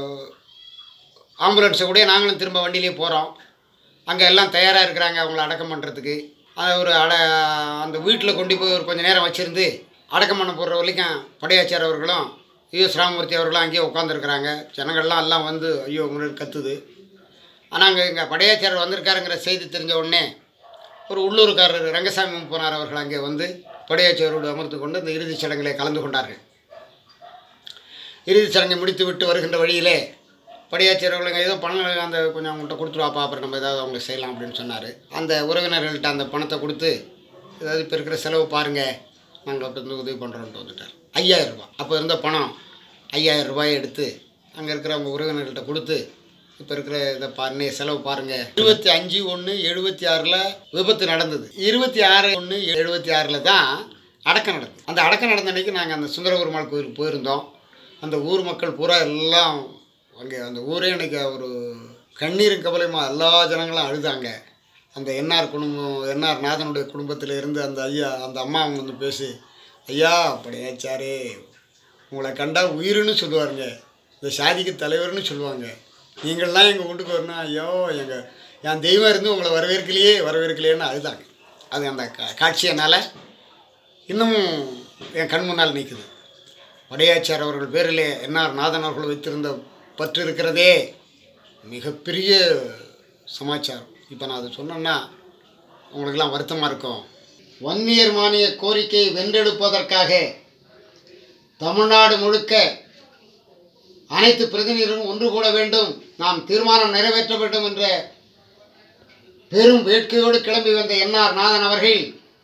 ஆம்புலன்ஸை கூட நாங்களும் திரும்ப வண்டியிலே போகிறோம் அங்கே எல்லாம் தயாராக இருக்கிறாங்க அவங்கள அடக்கம் பண்ணுறதுக்கு அதை ஒரு அட அந்த வீட்டில் கொண்டு போய் ஒரு கொஞ்சம் நேரம் வச்சுருந்து அடக்கம் பண்ண போடுற வரைக்கும் படையாச்சார் அவர்களும் யுஎஸ் ராமமூர்த்தி அவர்களும் அங்கேயே உட்காந்துருக்குறாங்க ஜனங்கள்லாம் எல்லாம் வந்து ஐயோ உங்களுக்கு கத்துது ஆனால் அங்கே இங்கே படையாச்சார் வந்திருக்காருங்கிற செய்தி தெரிஞ்ச உடனே ஒரு உள்ளூர்காரர் ரங்கசாமி போனார் அவர்கள் அங்கே வந்து படையாச்சியாரோடு அமர்ந்து கொண்டு இந்த இறுதிச் சடங்கிலே கலந்து கொண்டார்கள் இறுதிச் சடங்கை முடித்துவிட்டு வருகின்ற வழியிலே படியாச்சவர்களுக்கு ஏதோ பணம் அந்த கொஞ்சம் அவங்கள்ட்ட கொடுத்துருவாப்பா அப்புறம் நம்ம ஏதாவது அவங்களுக்கு செய்யலாம் அப்படின்னு சொன்னார் அந்த உறவினர்கள்ட்ட அந்த பணத்தை கொடுத்து ஏதாவது இப்போ இருக்கிற செலவு பாருங்கள் நாங்கள் அப்போ இருந்து உதவி பண்ணுறோன்ட்டு வந்துட்டார் ஐயாயிரம் ரூபாய் அப்போ இருந்த பணம் ஐயாயிரம் ரூபாயை எடுத்து அங்கே இருக்கிற அவங்க உறவினர்கள்ட்ட கொடுத்து இப்போ இருக்கிற இதை பாருங்க செலவு பாருங்கள் இருபத்தி அஞ்சு ஒன்று எழுபத்தி ஆறில் விபத்து நடந்தது இருபத்தி ஆறு ஒன்று எழுபத்தி ஆறில் தான் அடக்கம் நடந்தது அந்த அடக்கம் நடந்த அன்னைக்கு நாங்கள் அந்த சுந்தரபெருமாள் கோயிலுக்கு போயிருந்தோம் அந்த ஊர் மக்கள் பூரா எல்லாம் அங்கே அந்த ஊரே இன்னைக்கு ஒரு கண்ணீரும் கவலையுமா எல்லா ஜனங்களும் அழுதாங்க அந்த என்ஆர் குடும்பம் என்ஆர் நாதனுடைய குடும்பத்தில் இருந்து அந்த ஐயா அந்த அம்மா அவங்க வந்து பேசி ஐயா அப்படியாச்சாரே உங்களை கண்டா உயிருன்னு சொல்லுவாருங்க இந்த சாதிக்கு தலைவர்னு சொல்லுவாங்க நீங்கள்லாம் எங்கள் வீட்டுக்கு வரணும் ஐயோ எங்கள் என் தெய்வம் இருந்து உங்களை வரவேற்கலையே வரவேற்கலையேன்னு அழுதாங்க அது அந்த கா காட்சியனால் இன்னமும் என் கண் முன்னால் நிற்குது வடையாச்சார் அவர்கள் பேரிலே என்ஆர் நாதன் அவர்கள் வைத்திருந்த பற்று இருக்கிறதே மிகப்பெரிய சமாச்சாரம் இப்போ நான் அதை சொன்னேன்னா உங்களுக்கெல்லாம் வருத்தமாக இருக்கும் வன்னியர் மானிய கோரிக்கையை வென்றெடுப்பதற்காக தமிழ்நாடு முழுக்க அனைத்து பிரதிநிதிகளும் ஒன்று கூட வேண்டும் நாம் தீர்மானம் நிறைவேற்ற வேண்டும் என்ற பெரும் வேட்கையோடு கிளம்பி வந்த என்ஆர் நாதன் அவர்கள்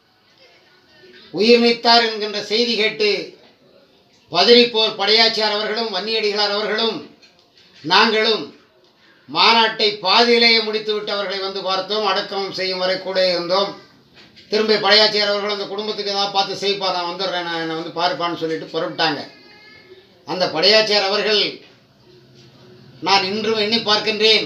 உயிர் நீத்தார் என்கின்ற செய்தி கேட்டு பதறிப்போர் படையாச்சியார் அவர்களும் வன்னியடிகளார் அவர்களும் நாங்களும் மாநாட்டை பாதியிலேயே முடித்துவிட்டு அவர்களை வந்து பார்த்தோம் அடக்கம் செய்யும் வரை கூட இருந்தோம் திரும்ப படையாச்சியார் அவர்கள் அந்த குடும்பத்துக்கு ஏதாவது பார்த்து செய்ப்பா நான் வந்துடுறேன் நான் என்னை வந்து பாருப்பான்னு சொல்லிட்டு புறப்பட்டாங்க அந்த படையாச்சியார் அவர்கள் நான் இன்றும் எண்ணி பார்க்கின்றேன்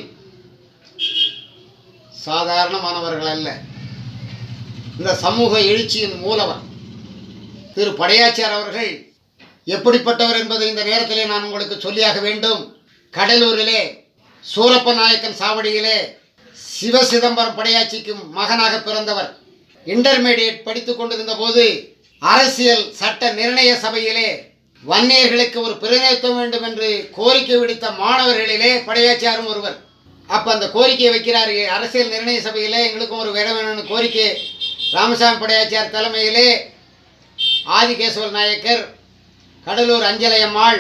சாதாரணமானவர்கள் அல்ல இந்த சமூக எழுச்சியின் மூலவர் திரு படையாச்சியார் அவர்கள் எப்படிப்பட்டவர் என்பதை இந்த நேரத்திலே நான் உங்களுக்கு சொல்லியாக வேண்டும் கடலூரிலே சூரப்ப நாயக்கன் சாவடியிலே சிவ சிதம்பரம் படையாச்சிக்கு மகனாக பிறந்தவர் இன்டர்மீடியட் படித்துக் கொண்டிருந்த போது அரசியல் சட்ட நிர்ணய சபையிலே வன்னியர்களுக்கு ஒரு பிரதிநிதித்துவம் வேண்டும் என்று கோரிக்கை விடுத்த மாணவர்களிலே படையாச்சியாரும் ஒருவர் அப்போ அந்த கோரிக்கையை வைக்கிறார் அரசியல் நிர்ணய சபையிலே எங்களுக்கும் ஒரு இடம் வேணும்னு கோரிக்கை ராமசாமி படையாச்சியார் தலைமையிலே ஆதிகேசவல் நாயக்கர் கடலூர் அஞ்சலையம்மாள்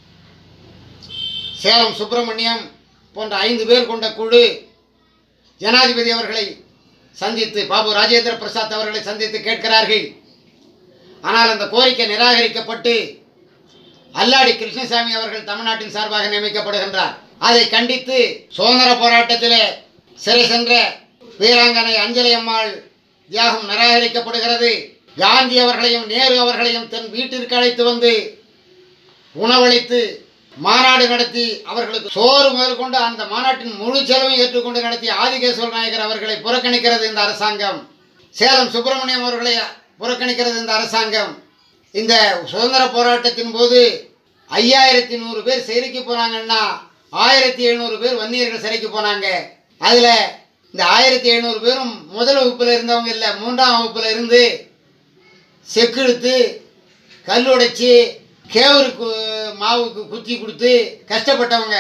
சேலம் சுப்பிரமணியம் போன்ற ஐந்து பேர் கொண்ட குழு ஜனாதிபதி அவர்களை சந்தித்து பாபு ராஜேந்திர பிரசாத் அவர்களை சந்தித்து கேட்கிறார்கள் ஆனால் அந்த கோரிக்கை நிராகரிக்கப்பட்டு அல்லாடி கிருஷ்ணசாமி அவர்கள் தமிழ்நாட்டின் சார்பாக நியமிக்கப்படுகின்றார் அதை கண்டித்து சுதந்திர போராட்டத்திலே சிறை சென்ற வீராங்கனை அஞ்சலி அம்மாள் தியாகம் நிராகரிக்கப்படுகிறது காந்தி அவர்களையும் நேரு அவர்களையும் தன் வீட்டிற்கு அழைத்து வந்து உணவளித்து மாநாடு நடத்தி அவர்களுக்கு சோறு முதல் கொண்டு அந்த மாநாட்டின் முழு செலவையும் ஏற்றுக்கொண்டு நடத்திய ஆதிகேஸ்வர நாயகர் அவர்களை புறக்கணிக்கிறது இந்த அரசாங்கம் சேலம் சுப்பிரமணியம் அவர்களை புறக்கணிக்கிறது இந்த அரசாங்கம் இந்த சுதந்திர போராட்டத்தின் போது ஐயாயிரத்தி நூறு பேர் சிறைக்கு போனாங்கன்னா ஆயிரத்தி எழுநூறு பேர் வன்னியர்கள் சிறைக்கு போனாங்க அதில் இந்த ஆயிரத்தி எழுநூறு பேரும் முதல் வகுப்பில் இருந்தவங்க இல்லை மூன்றாம் வகுப்பில் இருந்து செக்கெடுத்து கல் உடைச்சி கேவருக்கு மாவுக்கு குத்தி கொடுத்து கஷ்டப்பட்டவங்க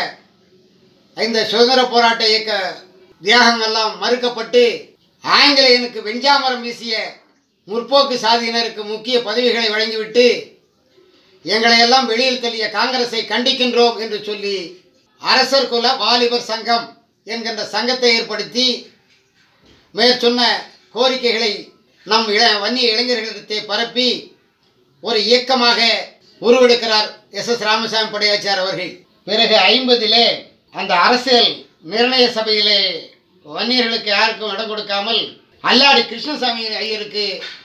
இந்த சுதந்திர போராட்ட இயக்க தியாகங்கள்லாம் மறுக்கப்பட்டு ஆங்கிலேயனுக்கு வெஞ்சாமரம் வீசிய முற்போக்கு சாதியினருக்கு முக்கிய பதவிகளை வழங்கிவிட்டு எங்களை எல்லாம் வெளியில் தள்ளிய காங்கிரஸை கண்டிக்கின்றோம் என்று சொல்லி அரசர் குல வாலிபர் சங்கம் என்கின்ற சங்கத்தை ஏற்படுத்தி மேற்சொன்ன கோரிக்கைகளை நம் இள வன்னிய இளைஞர்களிடத்தை பரப்பி ஒரு இயக்கமாக உருவெடுக்கிறார் எஸ் எஸ் ராமசாமி படையாச்சார் அவர்கள் பிறகு ஐம்பதிலே அந்த அரசியல் நிர்ணய சபையிலே வன்னியர்களுக்கு யாருக்கும் இடம் கொடுக்காமல் அல்லாடி கிருஷ்ணசாமி ஐயருக்கு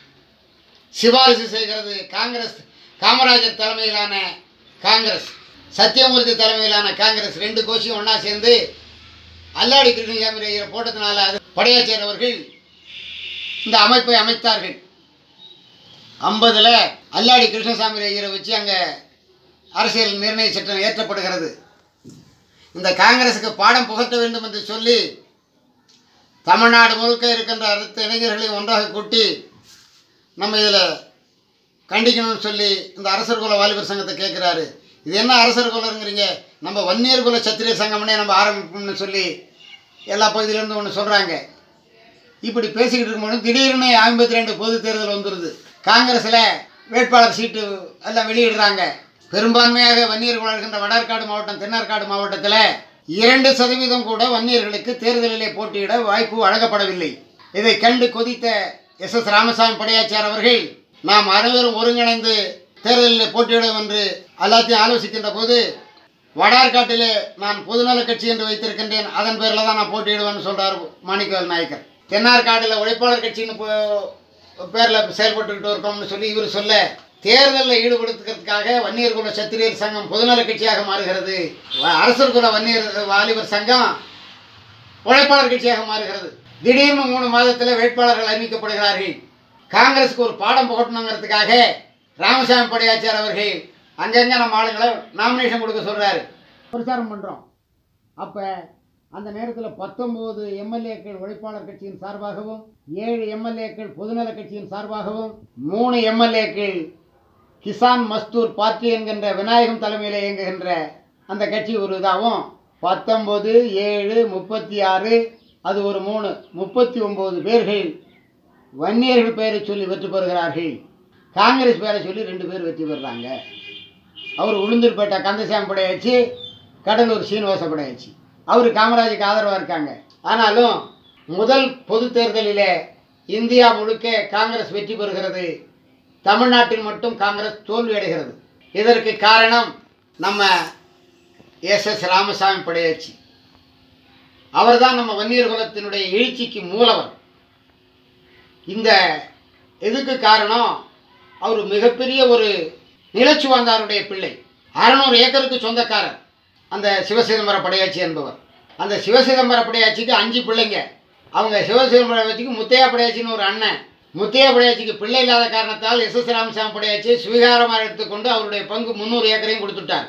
சிபாரிசு செய்கிறது காங்கிரஸ் காமராஜர் தலைமையிலான காங்கிரஸ் சத்தியமூர்த்தி தலைமையிலான காங்கிரஸ் ரெண்டு கோஷியும் ஒன்றா சேர்ந்து அல்லாடி கிருஷ்ணசாமி ஐயரை போட்டதுனால அது படையாச்சியர் அவர்கள் இந்த அமைப்பை அமைத்தார்கள் ஐம்பதில் அல்லாடி கிருஷ்ணசாமி ஐயரை வச்சு அங்கே அரசியல் நிர்ணய சட்டம் ஏற்றப்படுகிறது இந்த காங்கிரஸுக்கு பாடம் புகட்ட வேண்டும் என்று சொல்லி தமிழ்நாடு முழுக்க இருக்கின்ற அனைத்து இளைஞர்களையும் ஒன்றாக கூட்டி நம்ம இதில் கண்டிக்கணும்னு சொல்லி இந்த அரசர் குல வாலிபர் சங்கத்தை கேட்குறாரு இது என்ன அரசர் குலங்கிறீங்க நம்ம வன்னியர் குல சத்திரிய சங்கம்னே நம்ம ஆரம்பிப்போம்னு சொல்லி எல்லா பகுதியிலேருந்து ஒன்று சொல்கிறாங்க இப்படி பேசிக்கிட்டு இருக்கும்போது திடீர்னு ஐம்பத்தி ரெண்டு பொது தேர்தல் வந்துடுது காங்கிரஸில் வேட்பாளர் சீட்டு எல்லாம் வெளியிடுறாங்க பெரும்பான்மையாக வன்னியர்கள் இருக்கின்ற வடார்காடு மாவட்டம் தென்னார்காடு மாவட்டத்தில் இரண்டு சதவீதம் கூட வன்னியர்களுக்கு தேர்தலிலே போட்டியிட வாய்ப்பு வழங்கப்படவில்லை இதை கண்டு கொதித்த எஸ் எஸ் ராமசாமி படையாச்சியார் அவர்கள் நாம் அனைவரும் ஒருங்கிணைந்து தேர்தலில் போட்டியிடும் என்று எல்லாத்தையும் ஆலோசிக்கின்ற போது வடார்காட்டிலே நான் பொதுநல கட்சி என்று வைத்திருக்கின்றேன் அதன் பேரில் தான் நான் போட்டியிடுவேன்னு சொல்றார் மாணிக்கவேல் நாயக்கர் தென்னார்காட்டில் உழைப்பாளர் கட்சின்னு போ- பேர்ல செயல்பட்டுக்கிட்டு இருக்கோம்னு சொல்லி இவர் சொல்ல தேர்தலில் ஈடுபடுத்துறதுக்காக வன்னியர் குல சத்திரியர் சங்கம் பொதுநல கட்சியாக மாறுகிறது வ- அரசர் குல வன்னியர் வாலிபர் சங்கம் உழைப்பாளர் கட்சியாக மாறுகிறது திடீர்னு மூணு மாதத்தில் வேட்பாளர்கள் அறிவிக்கப்படுகிறார்கள் காங்கிரஸுக்கு ஒரு பாடம் புகட்டணுங்கிறதுக்காக ராமசாமி படையாச்சார் அவர்கள் அங்கங்கே நம்ம ஆளுங்களை நாமினேஷன் கொடுக்க சொல்றாரு பிரச்சாரம் பண்ணுறோம் அப்போ அந்த நேரத்தில் பத்தொம்போது எம்எல்ஏக்கள் உழைப்பாளர் கட்சியின் சார்பாகவும் ஏழு எம்எல்ஏக்கள் பொதுநல கட்சியின் சார்பாகவும் மூணு எம்எல்ஏக்கள் கிசான் மஸ்தூர் பார்ட்டி என்கின்ற விநாயகம் தலைமையில் இயங்குகின்ற அந்த கட்சி ஒரு இதாகவும் பத்தொம்பது ஏழு முப்பத்தி ஆறு அது ஒரு மூணு முப்பத்தி ஒம்பது பேர்கள் வன்னியர்கள் பெயரை சொல்லி வெற்றி பெறுகிறார்கள் காங்கிரஸ் பேரை சொல்லி ரெண்டு பேர் வெற்றி பெறுறாங்க அவர் உளுந்தூர்பேட்டை கந்தசாமி படையாச்சு கடலூர் சீனிவாச படையாச்சு அவர் காமராஜுக்கு ஆதரவாக இருக்காங்க ஆனாலும் முதல் பொது தேர்தலிலே இந்தியா முழுக்க காங்கிரஸ் வெற்றி பெறுகிறது தமிழ்நாட்டில் மட்டும் காங்கிரஸ் தோல்வி அடைகிறது இதற்கு காரணம் நம்ம எஸ் எஸ் ராமசாமி படையாச்சி அவர்தான் நம்ம வன்னியர் குலத்தினுடைய எழுச்சிக்கு மூலவர் இந்த இதுக்கு காரணம் அவர் மிகப்பெரிய ஒரு நிலச்சுவாந்தாருடைய பிள்ளை அறநூறு ஏக்கருக்கு சொந்தக்காரர் அந்த சிவசிதம்பர படையாச்சி என்பவர் அந்த சிவசிதம்பர படையாச்சிக்கு அஞ்சு பிள்ளைங்க அவங்க சிவசிதம்பர படையாச்சிக்கு முத்தையா படையாச்சின்னு ஒரு அண்ணன் முத்தையா படையாச்சிக்கு பிள்ளை இல்லாத காரணத்தால் எஸ் எஸ் ராமசாமி படையாச்சியை சுவீகாரமாக எடுத்துக்கொண்டு அவருடைய பங்கு முந்நூறு ஏக்கரையும் கொடுத்துட்டார்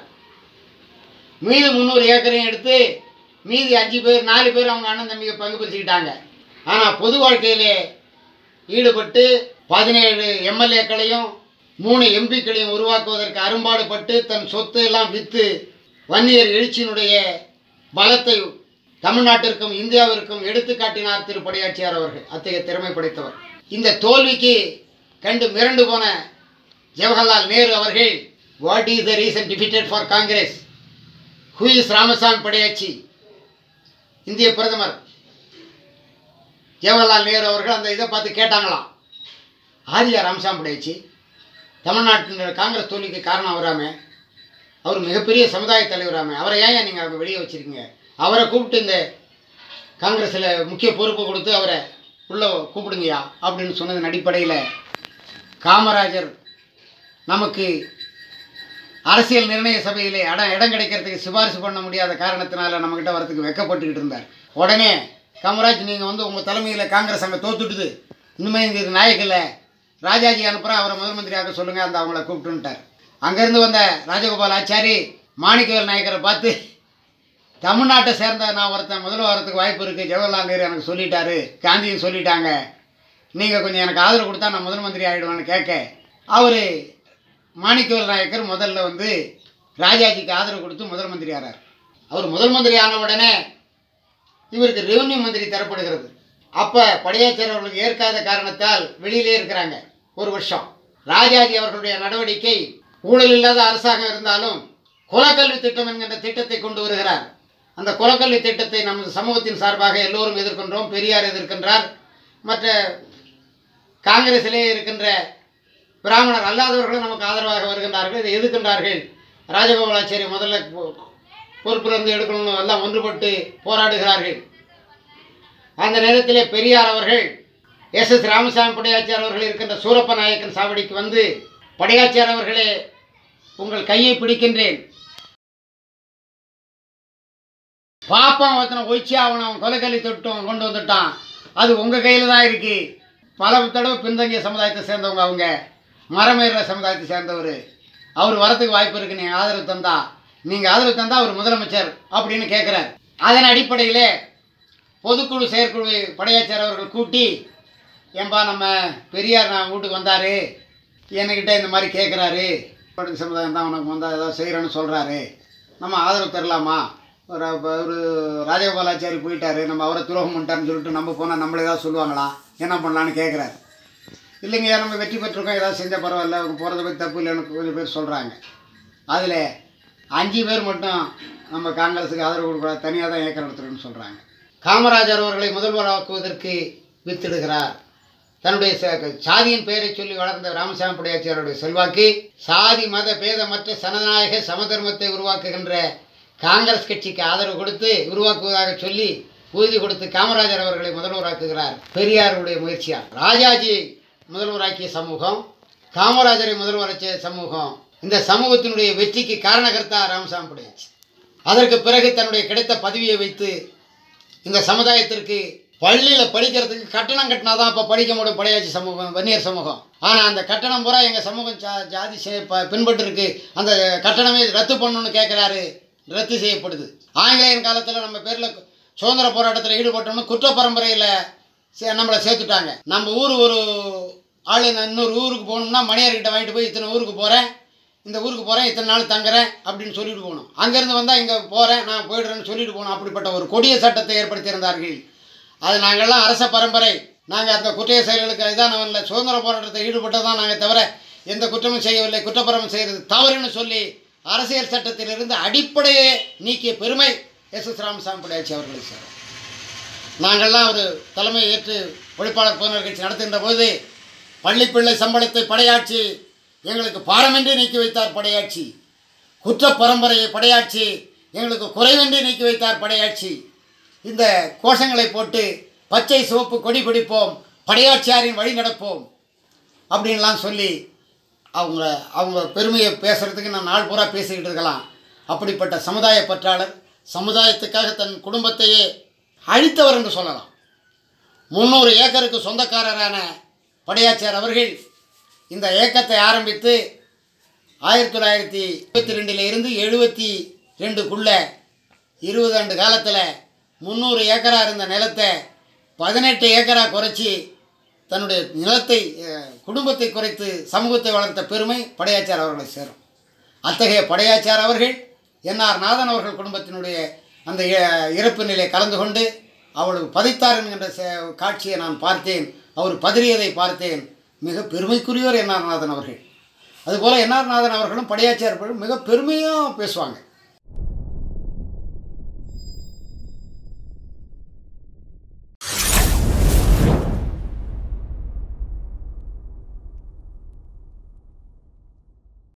மீதி முந்நூறு ஏக்கரையும் எடுத்து மீதி அஞ்சு பேர் நாலு பேர் அவங்க அண்ணன் தம்பிக்கு பங்கு பிரிச்சுக்கிட்டாங்க ஆனால் பொது வாழ்க்கையிலே ஈடுபட்டு பதினேழு எம்எல்ஏக்களையும் மூணு எம்பிக்களையும் உருவாக்குவதற்கு அரும்பாடுபட்டு தன் சொத்து எல்லாம் விற்று வன்னியர் எழுச்சியினுடைய பலத்தை தமிழ்நாட்டிற்கும் இந்தியாவிற்கும் எடுத்து காட்டினார் திரு படையாட்சியார் அவர்கள் அத்தகைய திறமை படைத்தவர் இந்த தோல்விக்கு கண்டு மிரண்டு போன ஜவஹர்லால் நேரு அவர்கள் what is the reason defeated for Congress who is Ramasamy Padayachi இந்திய பிரதமர் ஜவஹர்லால் நேரு அவர்கள் அந்த இதை பார்த்து கேட்டாங்களாம் ஆரியா ராமசாமி படையாச்சி தமிழ்நாட்டின் காங்கிரஸ் தோல்விக்கு காரணம் அவராமே அவர் மிகப்பெரிய சமுதாய தலைவராமே அவரை ஏன் நீங்கள் அங்கே வெளியே வச்சிருக்கீங்க அவரை கூப்பிட்டு இந்த காங்கிரஸில் முக்கிய பொறுப்பு கொடுத்து அவரை உள்ளே கூப்பிடுங்கயா அப்படின்னு சொன்னதன் அடிப்படையில் காமராஜர் நமக்கு அரசியல் நிர்ணய சபையிலே இடம் இடம் கிடைக்கிறதுக்கு சிபாரிசு பண்ண முடியாத காரணத்தினால நம்மக்கிட்ட வரதுக்கு வெக்கப்பட்டுக்கிட்டு இருந்தார் உடனே காமராஜ் நீங்கள் வந்து உங்கள் தலைமையில் காங்கிரஸ் அங்கே தோத்துட்டுது இனிமேல் இங்கே இது நாயக்கில்லை ராஜாஜி அனுப்புகிறேன் அவரை முதல் மந்திரியாக சொல்லுங்கள் அந்த அவங்கள கூப்பிட்டுன்ட்டார் அங்கேருந்து வந்த ராஜகோபால் ஆச்சாரி மாணிக்கவேல் நாயக்கரை பார்த்து தமிழ்நாட்டை சேர்ந்த நான் ஒருத்தன் முதல்ல வரதுக்கு வாய்ப்பு இருக்குது ஜவஹர்லால் நேரு எனக்கு சொல்லிட்டாரு காந்தியும் சொல்லிட்டாங்க நீங்கள் கொஞ்சம் எனக்கு ஆதரவு கொடுத்தா நான் முதல் மந்திரி ஆகிடுவேன்னு கேட்க அவர் மாணிக்கவேல் நாயக்கர் முதல்ல வந்து ராஜாஜிக்கு ஆதரவு கொடுத்து முதல் மந்திரி ஆறார் அவர் முதல் மந்திரி ஆன உடனே இவருக்கு ரெவன்யூ மந்திரி தரப்படுகிறது அப்போ படையாச்சர் அவர்களுக்கு ஏற்காத காரணத்தால் வெளியிலே இருக்கிறாங்க ஒரு வருஷம் ராஜாஜி அவர்களுடைய நடவடிக்கை ஊழல் இல்லாத அரசாங்கம் இருந்தாலும் குலக்கல்வி திட்டம் என்கின்ற திட்டத்தை கொண்டு வருகிறார் அந்த குலக்கல்வி திட்டத்தை நமது சமூகத்தின் சார்பாக எல்லோரும் எதிர்க்கின்றோம் பெரியார் எதிர்க்கின்றார் மற்ற காங்கிரஸிலே இருக்கின்ற பிராமணர் அல்லாதவர்களும் நமக்கு ஆதரவாக வருகின்றார்கள் இதை எதிர்க்கின்றார்கள் ராஜகோபாலாச்சாரி முதல்ல பொ- பொறுப்பிலிருந்து எடுக்கணும்னு எல்லாம் ஒன்றுபட்டு போராடுகிறார்கள் அந்த நேரத்திலே பெரியார் அவர்கள் எஸ் எஸ் ராமசாமி படையாச்சியார் அவர்கள் இருக்கின்ற சூரப்ப நாயக்கன் சாவடிக்கு வந்து படையாச்சியார் அவர்களே உங்கள் கையை பிடிக்கின்றேன் பாப்பான் ஒருத்தனை ஒழிச்சு அவன் கொலைக்கல்லி தொட்டும் கொண்டு வந்துட்டான் அது உங்கள் கையில் தான் இருக்கு பல தடவை பின்தங்கிய சமுதாயத்தை சேர்ந்தவங்க அவங்க மரமேற சமுதாயத்தை சேர்ந்தவர் அவர் வரத்துக்கு வாய்ப்பு இருக்கு நீங்கள் ஆதரவு தந்தா நீங்கள் ஆதரவு தந்தா அவர் முதலமைச்சர் அப்படின்னு கேட்குறார் அதன் அடிப்படையிலே பொதுக்குழு செயற்குழு படையாச்சார் அவர்கள் கூட்டி ஏன்பா நம்ம பெரியார் நான் வீட்டுக்கு வந்தார் என்கிட்ட இந்த மாதிரி கேட்குறாரு படுக்க சமுதாயம் தான் உனக்கு வந்தால் ஏதாவது செய்கிறேன்னு சொல்கிறாரு நம்ம ஆதரவு தரலாமா ஒரு ஒரு ராஜகோபாலாச்சாரி போயிட்டாரு நம்ம அவரை துரோகம் பண்ணிட்டாருன்னு சொல்லிட்டு நம்ம போனால் நம்மள ஏதாவது சொல்லுவாங்களா என்ன பண்ணலான்னு கேட்குறாரு இல்லைங்க நம்ம வெற்றி பெற்றிருக்கோம் ஏதாவது செஞ்சால் பரவாயில்ல அவங்க போகிறத பற்றி தப்பு இல்லைன்னு கொஞ்சம் பேர் சொல்கிறாங்க அதில் அஞ்சு பேர் மட்டும் நம்ம காங்கிரஸுக்கு ஆதரவு கொடுக்கூடாது தனியாக தான் இயக்கம் நடத்துறோம்னு சொல்கிறாங்க காமராஜர் அவர்களை முதல்வராக்குவதற்கு வித்திடுகிறார் தன்னுடைய ச- சாதியின் பெயரை சொல்லி வளர்ந்த ராமசாமி படையாச்சியாருடைய செல்வாக்கு சாதி மத பேதமற்ற சனநாயக சமதர்மத்தை உருவாக்குகின்ற காங்கிரஸ் கட்சிக்கு ஆதரவு கொடுத்து உருவாக்குவதாக சொல்லி உறுதி கொடுத்து காமராஜர் அவர்களை முதல்வராக்குகிறார் பெரியாருடைய முயற்சியால் ராஜாஜி முதல்வராக்கிய சமூகம் காமராஜரை முதல்வராக்கிய சமூகம் இந்த சமூகத்தினுடைய வெற்றிக்கு காரணகர்த்தா ராமசாமி படையாச்சி அதற்கு பிறகு தன்னுடைய கிடைத்த பதவியை வைத்து இந்த சமுதாயத்திற்கு பள்ளியில் படிக்கிறதுக்கு கட்டணம் கட்டினா தான் இப்போ படிக்க முடியும் படையாச்சி சமூகம் வன்னியர் சமூகம் ஆனால் அந்த கட்டணம் பூரா எங்கள் சமூகம் ஜா ஜாதி செ- ப- பின்பற்றிருக்கு அந்த கட்டணமே ரத்து பண்ணணும்னு கேட்குறாரு ரத்து செய்யப்படுது ஆங்கிலேயன் காலத்தில் நம்ம பேரில் சுதந்திர போராட்டத்தில் ஈடுபட்டோம்னு குற்ற பரம்பரையில் சே நம்மளை சேர்த்துட்டாங்க நம்ம ஊர் ஒரு ஆள் நான் இன்னொரு ஊருக்கு போகணும்னா மணியார்கிட்ட வாங்கிட்டு போய் இத்தனை ஊருக்கு போகிறேன் இந்த ஊருக்கு போகிறேன் இத்தனை நாள் தங்குறேன் அப்படின்னு சொல்லிட்டு போகணும் அங்கேருந்து வந்தால் இங்கே போகிறேன் நான் போயிடுறேன்னு சொல்லிட்டு போகணும் அப்படிப்பட்ட ஒரு கொடிய சட்டத்தை ஏற்படுத்தியிருந்தார்கள் அது நாங்கள்லாம் அரச பரம்பரை நாங்கள் அந்த குற்றைய செயல்களுக்கு இதானவன்ல சுதந்திர போராட்டத்தை ஈடுபட்டதான் நாங்கள் தவிர எந்த குற்றமும் செய்யவில்லை குற்றப்பரமும் செய்கிறது தவறுன்னு சொல்லி அரசியல் சட்டத்திலிருந்து அடிப்படையே நீக்கிய பெருமை எஸ் எஸ் ராமசாமி படையாச்சி அவர்களுக்கு சார் நாங்கள்லாம் ஒரு தலைமை ஏற்று ஒழிப்பாளர் புதுநர் கட்சி நடத்துகின்ற போது பள்ளிப்பிள்ளை சம்பளத்தை படையாட்சி எங்களுக்கு பாரமின்றி நீக்கி வைத்தார் படையாட்சி குற்ற பரம்பரையை படையாட்சி எங்களுக்கு குறைவின்றி நீக்கி வைத்தார் படையாட்சி இந்த கோஷங்களை போட்டு பச்சை சிவப்பு கொடி பிடிப்போம் படையாட்சியாரின் வழி நடப்போம் அப்படின்லாம் சொல்லி அவங்க அவங்க பெருமையை பேசுகிறதுக்கு நான் நாள் பூரா பேசிக்கிட்டு இருக்கலாம் அப்படிப்பட்ட சமுதாய பற்றாளர் சமுதாயத்துக்காக தன் குடும்பத்தையே அழித்தவர் என்று சொல்லலாம் முந்நூறு ஏக்கருக்கு சொந்தக்காரரான படையாச்சியார் அவர்கள் இந்த இயக்கத்தை ஆரம்பித்து ஆயிரத்தி தொள்ளாயிரத்தி இருபத்தி ரெண்டில் இருந்து எழுபத்தி ரெண்டுக்குள்ள இருபது ஆண்டு காலத்தில் முந்நூறு ஏக்கரா இருந்த நிலத்தை பதினெட்டு ஏக்கரா குறைச்சி தன்னுடைய நிலத்தை அஹ், குடும்பத்தை குறைத்து சமூகத்தை வளர்த்த பெருமை படையாச்சார் அவர்களை சேரும் அத்தகைய படையாச்சார் அவர்கள் என்ஆர் நாதன் அவர்கள் குடும்பத்தினுடைய அந்த இ- இறப்பு நிலை கலந்து கொண்டு அவளுக்கு பதைத்தார் என்கின்ற சே- காட்சியை நான் பார்த்தேன் அவர் பதறியதை பார்த்தேன் மிக பெருமைக்குரியவர் என்ஆர் நாதன் அவர்கள் அதுபோல் என்ஆர் நாதன் அவர்களும் படையாச்சியார் அவர்களும் மிக பெருமையாக பேசுவாங்க